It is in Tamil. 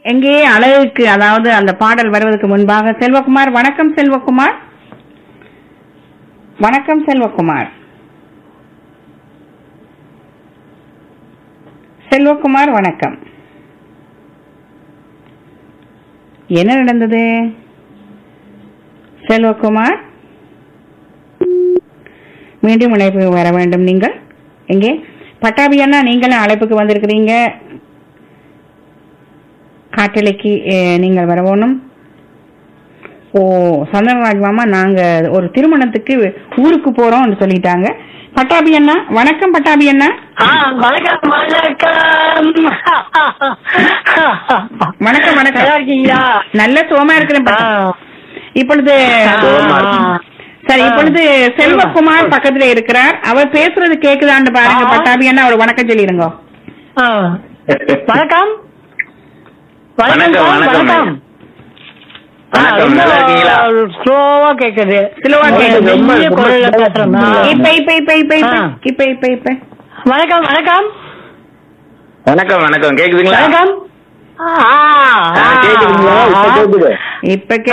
எங்கே அழகுக்கு அதாவது அந்த பாடல் வருவதற்கு முன்பாக செல்வகுமார் வணக்கம் செல்வகுமார் வணக்கம் செல்வகுமார் செல்வகுமார் வணக்கம் என்ன நடந்தது செல்வகுமார் மீண்டும் இணைப்பு வர வேண்டும் நீங்கள் எங்கே பட்டாபி அண்ணா நீங்களும் அழைப்புக்கு வந்திருக்கிறீங்க காட்டலைக்கு அஹ், நீங்கள் வரவோணும் ஓ சந்திரராஜ் மாமா நாங்க ஒரு திருமணத்துக்கு ஊருக்கு போறோம்னு சொல்லிட்டாங்க பட்டாபி அண்ணா வணக்கம் பட்டாபி அண்ணா ஆ, வணக்கம் வணக்கம் வணக்கம் வணக்கம் நல்லா இருக்கீங்களா நல்ல சுகமா இருக்கிறேன் ஆ. பட்டா- இப்பொழுது ஆ. சரி இப்பொழுது செல்வகுமார் பக்கத்துல இருக்கிறார் அவர் பேசுறது கேக்குதான்னு பாருங்க ஆ. பட்டாபி அண்ணா ஒரு வணக்கம் சொல்லிருங்க ஆ. வணக்கம் வணக்கம், சார், வணக்கம். வணக்கம் வணக்கம், நல்லா இருக்கீங்களா? ஸ்லோவா கேக்குது ஸ்லோவா கேக்குது. மெல்லிய குரல்ல பேசுறேன் இப்ப இப்ப இப்ப இப்ப இப்ப ஆ. இப்ப இப்ப இப்ப வணக்கம் வணக்கம் வணக்கம் வணக்கம் கேக்குதுங்களா வணக்கம் ஆ, ஆ, ஆ, கேக்குதுங்களா இப்ப கேக்குது இப்ப